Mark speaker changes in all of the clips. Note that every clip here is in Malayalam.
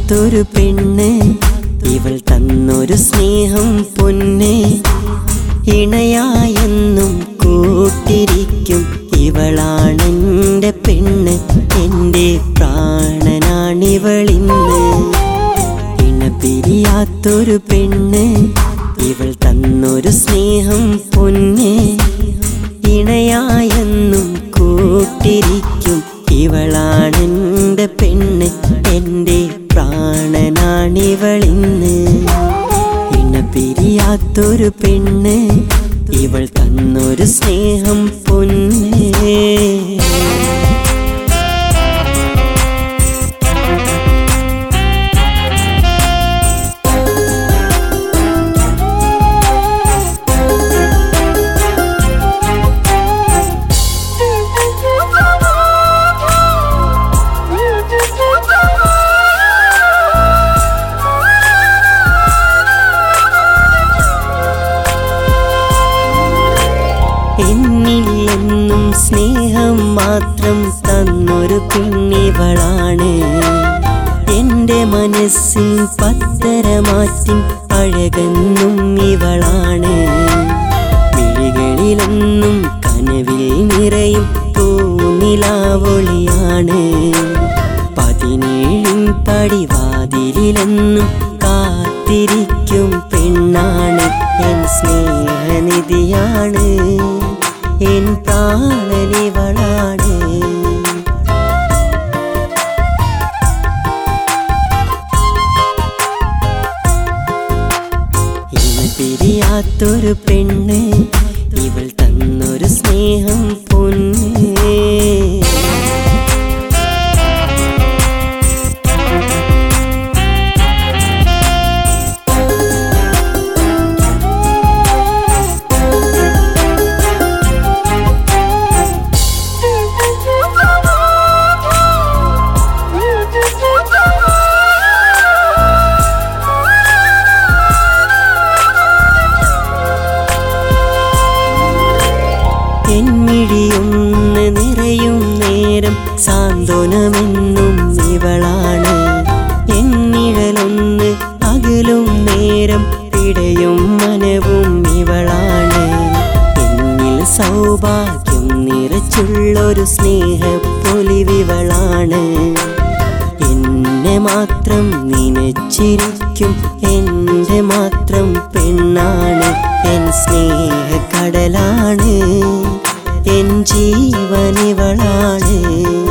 Speaker 1: പിരിയാത്തൊരു പെണ്ണ് ഇവൾ തന്നൊരു സ്നേഹം പൊന്നെ ഇണയായെന്നും കൂട്ടിരിക്കും ഇവളാണെന്റെ പെണ്ണ് എൻ്റെ പ്രാണനാണിവളിന്ന് ഇണ പിരിയാത്തൊരു പെണ്ണ് ഇവൾ തന്നൊരു സ്നേഹം പൊന്നെ ഇണയായെന്നും കൂട്ടിരിക്കും ഇവളാണെന്റെ പെണ്ണ് എൻ്റെ പ്രാണനാണിവളിന്ന് ഇണ പിരിയാത്തൊരു പെണ്ണ് ഇവൾ തന്നൊരു സ്നേഹം പൊന്നേ എന്നിൽ എന്നും സ്നേഹം മാത്രം തന്നൊരു പെണ്ണിവളാണ് എൻ്റെ മനസ്സിൻ പത്തരമാറ്റിൻ അഴകെന്നും ഇവളാണ് വിഴികളിലെന്നും കനവിൽ നിറയും പൂനിലാവൊളിയാണ് പതിനേഴിൻ പടിവാതിലെന്നും കാത്തിരിക്കും പെണ്ണാണ് എൻ സ്നേഹനിധിയാണ് എൻ പ്രാണനിവളാണ് ഇന്ന് പിരിയാത്തൊരു പെണ്ണ് ഇവൾ തന്നൊരു സ്നേഹം പൊന്നേ എന്നിഴിയൊന്ന് നിറയും നേരം സാന്ത്വനമെന്നും ഇവളാണ് എന്നിഴലൊന്ന് അകലും നേരം പിടയും മനവും ഇവളാണ് എന്നിൽ സൗഭാഗ്യം നിറച്ചുള്ളൊരു സ്നേഹപ്പൊലിവിവളാണ് എന്നെ മാത്രം നിനച്ചിരിക്കും എൻ്റെ മാത്രം പെണ്ണാണ് എൻ സ്നേഹക്കടലാണ് എൻ ജീവനിവളാണ്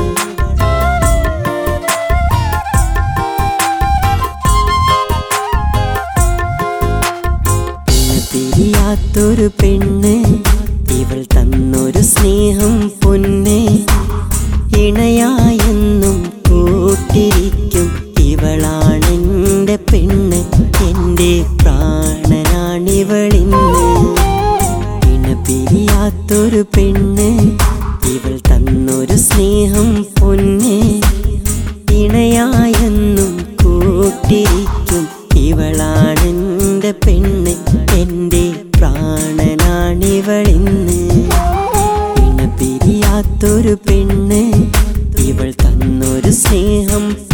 Speaker 1: ഇന്ന് പിരിയാത്തൊരു പെണ്ണ് ഇവൾ തന്നൊരു സ്നേഹം പൊന്നെ ഇണയായെന്നും കൂട്ടിരിക്കും ഇവളാണെന്റെ പെണ്ണ് എൻ്റെ പ്രാണനാണിവളിന്ന് ഇണ പിരിയാത്തൊരു പെണ്ണ് ഇവൾ തന്നൊരു സ്നേഹം പൊന്നെ ഇണയായെന്നും കൂട്ടിരിക്കും ഇവളാണെന്റെ പെണ്ണ് എൻ്റെ പ്രാണനാണിവളിന്ന് ഇണ പിരിയാത്തൊരു പെണ്ണ് ഇവൾ തന്നൊരു സ്നേഹം